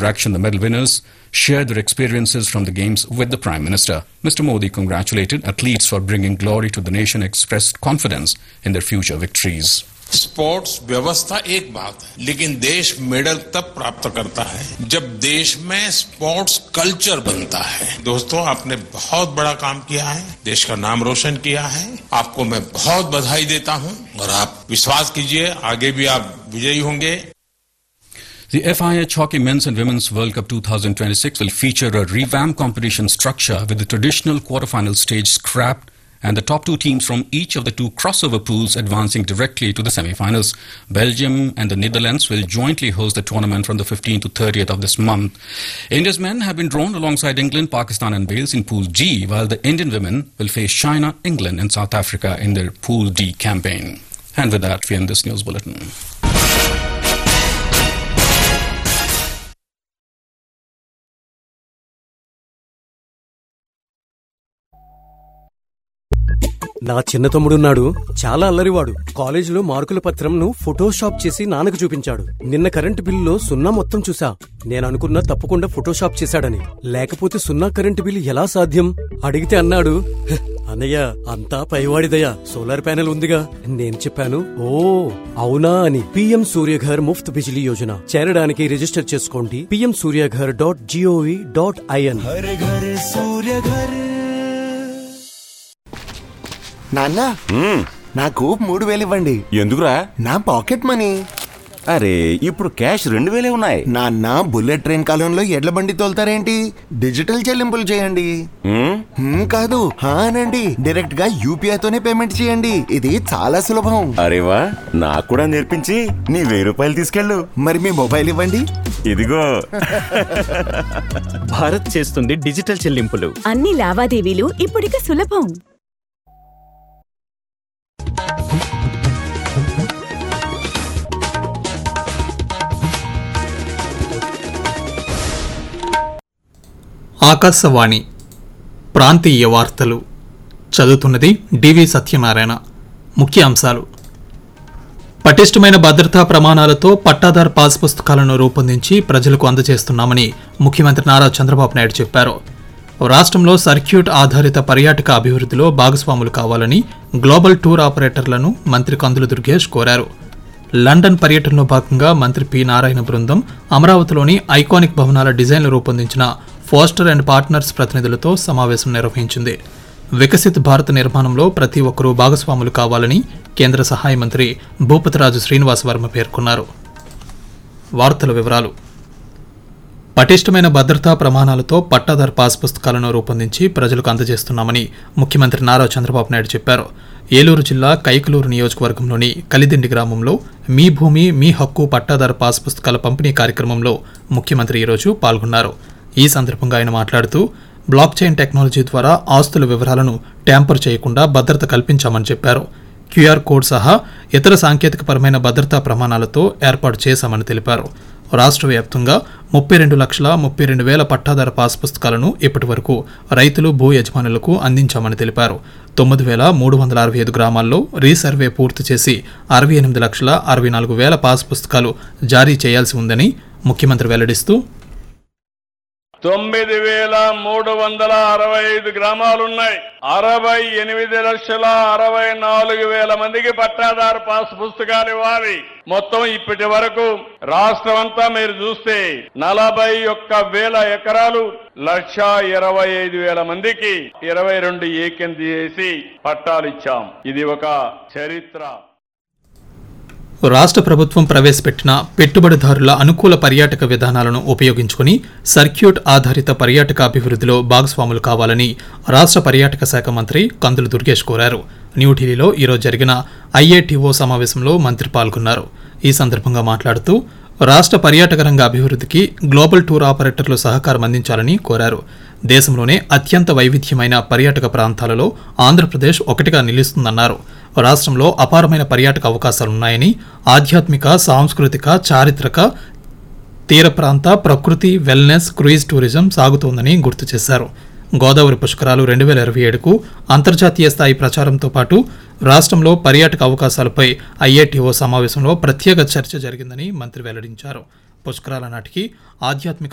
interaction, the medal winners shared their experiences from the games with the Prime Minister. Mr. Modi congratulated athletes for bringing glory to the nation, expressed confidence in their future victories. Sports व्यवस्था एक बात है लेकिन देश medal तब प्राप्त करता है जब देश में स्पोर्ट्स कल्चर बनता है दोस्तों आपने बहुत बड़ा काम किया है देश का नाम रोशन किया है आपको मैं बहुत बधाई देता हूं और आप विश्वास कीजिए आगे भी आप विजयी होंगे The FIH Hockey Men's and Women's World Cup 2026 will feature a revamped competition structure with the traditional quarterfinal stage scrapped and the top two teams from each of the two crossover pools advancing directly to the semi-finals. Belgium and the Netherlands will jointly host the tournament from the 15th to 30th of this month. India's men have been drawn alongside England, Pakistan and Wales in Pool G, while the Indian women will face China, England and South Africa in their Pool D campaign. And with that, we end this news bulletin. నా చిన్న తమ్ముడున్నాడు చాలా అల్లరివాడు కాలేజీలో మార్కుల పత్రంను Photoshop చేసి నాన్నకు చూపించాడు నిన్న current బిల్లులో సున్నా మొత్తం చూసా నేను అనుకున్నా తప్పకుండా ఫోటోషాప్ చేశాడని లేకపోతే సున్నా కరెంటు బిల్లు ఎలా సాధ్యం అడిగితే అన్నాడు "హ్, అన్నయ్య అంతా పైవాడిదయ్యా సోలార్ ప్యానెల్ ఉందిగా నేను చెప్పాను ఓ అవునా అని పిఎం సూర్యఘర్ ముఫ్త్ బిజిలీ యోజన చేరడానికి రిజిస్టర్ చేసుకోండి PM Suryaghar dot GOV dot IN నాన్న నాకు మూడు వేలు ఇవ్వండి ఎందుకురా నా పాకెట్ మనీ అరే ఇప్పుడు క్యాష్ రెండు వేలే ఉన్నాయి నాన్న బుల్లెట్ ట్రైన్ కాలంలో ఎడ్ల బండి తోలుతారేంటి డిజిటల్ చెల్లింపులు చేయండి హ్మ్? హ్మ్, కాదు హా అనండి డైరెక్ట్ గా యూపీఐ తోనే పేమెంట్ చేయండి ఇది చాలా సులభం అరే వా నాకు కూడా నేర్పించి నీ వెయ్యి రూపాయలు తీసుకెళ్ళు మరి మీ మొబైల్ ఇవ్వండి ఇదిగో భారత్ చేస్తుంది డిజిటల్ చెల్లింపులు అన్ని లావాదేవీలు ఇప్పుడిక సులభం ఆకాశవాణి ప్రాంతీయ వార్తలు చదువుతున్నది డివి సత్యనారాయణ ముఖ్య అంశాలు పటిష్టమైన భద్రతా ప్రమాణాలతో పట్టాదార్ పాస్ పుస్తకాలను రూపొందించి ప్రజలకు అందజేస్తున్నామని ముఖ్యమంత్రి నారా చంద్రబాబు నాయుడు చెప్పారు రాష్ట్రంలో సర్క్యూట్ ఆధారిత పర్యాటక అభివృద్ధిలో భాగస్వాములు కావాలని గ్లోబల్ టూర్ ఆపరేటర్లను మంత్రి కందుల దుర్గేష్ కోరారు లండన్ పర్యటనలో భాగంగా మంత్రి పి నారాయణ బృందం అమరావతిలోని ఐకానిక్ భవనాల డిజైన్లు రూపొందించిన ఫోస్టర్ అండ్ పార్ట్నర్స్ ప్రతినిధులతో సమావేశం నిర్వహించింది వికసిత్ భారత్ నిర్మాణంలో ప్రతి ఒక్కరూ భాగస్వాములు కావాలని కేంద్ర సహాయ మంత్రి భూపతిరాజు శ్రీనివాస్ వర్మ పేర్కొన్నారు వార్తల వివరాలు పటిష్టమైన భద్రతా ప్రమాణాలతో పట్టాదార్ పాస్ పుస్తకాలను రూపొందించి ప్రజలకు అందజేస్తున్నామని ముఖ్యమంత్రి నారా చంద్రబాబు నాయుడు చెప్పారు ఏలూరు జిల్లా కైకలూరు నియోజకవర్గంలోని కలిదిండి గ్రామంలో మీ భూమి మీ హక్కు పట్టాదార్ పాస్ పుస్తకాల పంపిణీ కార్యక్రమంలో ముఖ్యమంత్రి ఈరోజు పాల్గొన్నారు ఈ సందర్భంగా ఆయన మాట్లాడుతూ బ్లాక్ చైన్ టెక్నాలజీ ద్వారా ఆస్తుల వివరాలను ట్యాంపర్ చేయకుండా భద్రత కల్పించామని చెప్పారు క్యూఆర్ కోడ్ సహా ఇతర సాంకేతికపరమైన భద్రతా ప్రమాణాలతో ఏర్పాటు చేశామని తెలిపారు రాష్ట్ర వ్యాప్తంగా ముప్పై రెండు లక్షల ముప్పై రెండు వేల పట్టాదార పాస్ పుస్తకాలను ఇప్పటి వరకు రైతులు భూ యజమానులకు అందించామని తెలిపారు తొమ్మిది వేల మూడు వందల అరవై ఐదు గ్రామాల్లో రీసర్వే పూర్తి చేసి అరవై ఎనిమిది లక్షల అరవై నాలుగు వేల పాస్ పుస్తకాలు జారీ చేయాల్సి ఉందని ముఖ్యమంత్రి వెల్లడిస్తూ తొమ్మిది వేల మూడు వందల అరవై ఐదు గ్రామాలున్నాయి అరవై ఎనిమిది లక్షల అరవై నాలుగు వేల మందికి పట్టాదారు పాస్ పుస్తకాలు ఇవ్వాలి మొత్తం ఇప్పటి వరకు రాష్ట్రం అంతా మీరు చూస్తే నలభై ఒక్క వేల ఎకరాలు లక్ష ఇరవై ఐదు వేల మందికి ఇరవై రెండు ఏకెన్ చేసి పట్టాలు ఇచ్చాం ఇది ఒక చరిత్ర రాష్ట్ర ప్రభుత్వం ప్రవేశపెట్టిన పెట్టుబడిదారుల అనుకూల పర్యాటక విధానాలను ఉపయోగించుకుని సర్క్యూట్ ఆధారిత పర్యాటక అభివృద్ధిలో భాగస్వాములు కావాలని రాష్ట్ర పర్యాటక శాఖ మంత్రి కందులు దుర్గేష్ కోరారు న్యూఢిల్లీలో ఈరోజు జరిగిన ఐఏటీఓ సమావేశంలో మంత్రి పాల్గొన్నారు ఈ సందర్భంగా మాట్లాడుతూ రాష్ట్ర పర్యాటక రంగ అభివృద్ధికి గ్లోబల్ టూర్ ఆపరేటర్లు సహకారం అందించాలని కోరారు దేశంలోనే అత్యంత వైవిధ్యమైన పర్యాటక ప్రాంతాలలో ఆంధ్రప్రదేశ్ ఒకటిగా నిలుస్తుందన్నారు రాష్ట్రంలో అపారమైన పర్యాటక అవకాశాలున్నాయని ఆధ్యాత్మిక సాంస్కృతిక చారిత్రక తీర ప్రాంత ప్రకృతి వెల్నెస్ క్రూయిజ్ టూరిజం సాగుతోందని గుర్తు చేశారు గోదావరి పుష్కరాలు రెండు వేల ఇరవై ఏడుకు అంతర్జాతీయ స్థాయి ప్రచారంతో పాటు రాష్ట్రంలో పర్యాటక అవకాశాలపై ఐఏటీఓ సమావేశంలో ప్రత్యేక చర్చ జరిగిందని మంత్రి వెల్లడించారు పుష్కరాల నాటికి ఆధ్యాత్మిక